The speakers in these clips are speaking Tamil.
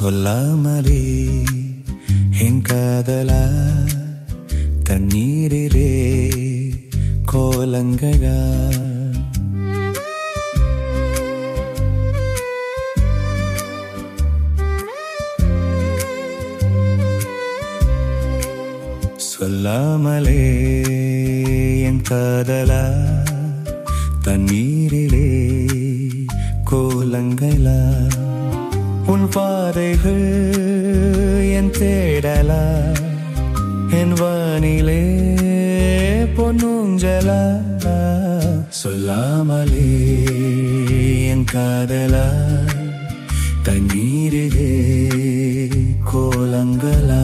சொல்லாமலே என் காதலா தண்ணீரிலே கோலங்களா சொல்லாமலே என் காதலா தண்ணீரிலே கோலங்களா உன் பாதைகள் என் தேடலா என் வானிலே பொன்னுஞ்சலா சொல்லாமலே என் காதலா தண்ணீரிலே கோலங்களா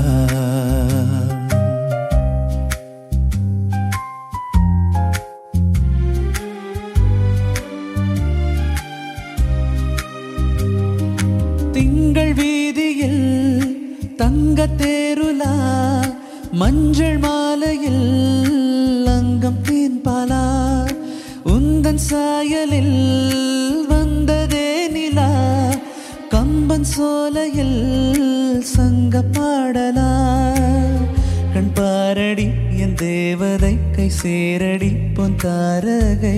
திங்கள் வீதியில் தங்க தேருலா மஞ்சள் மாலையில் அங்கம் தேன்பாலா உந்தன் சாயலில் வந்ததே நிலா கம்பன் சோலையில் சங்க பாடலா கண் பாரடி என் தேவதை கை சேரடி பொன் தாரகை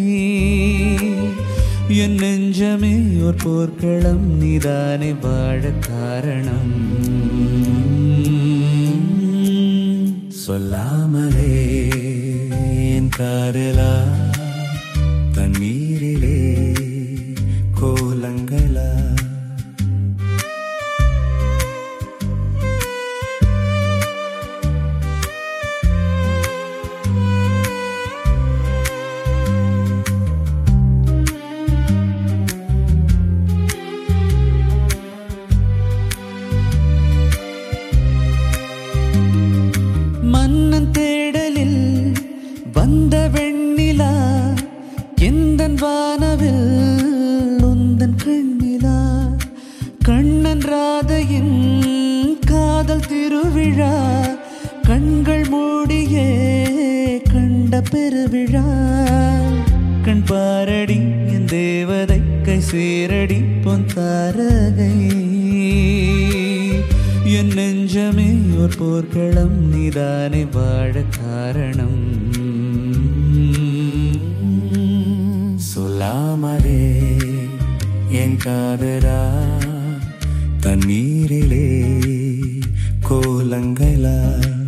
என் நெஞ்சமே ஒரு போர்க்களம் நீதானே வாழ காரணம் சொல்லாமலே என் காதலா தண்ணீரிலே கோலங்களா மன்னன் தேடலில் வந்த வெண்ணிலா எந்தன் வானவில் உந்தன் கண்ணிலா கண்ணன் ராதையின் காதல் திருவிழா கண்கள் மூடியே கண்ட பெருவிழா கண் பாரடி என் தேவதை கை சேரடி பொன் தாரகை என் நெஞ்சமே ஒரு போர்க்களம் நீதானே வாழ காரணம் சொல்லாமலே என் காதலா தண்ணீரிலே கோலங்களா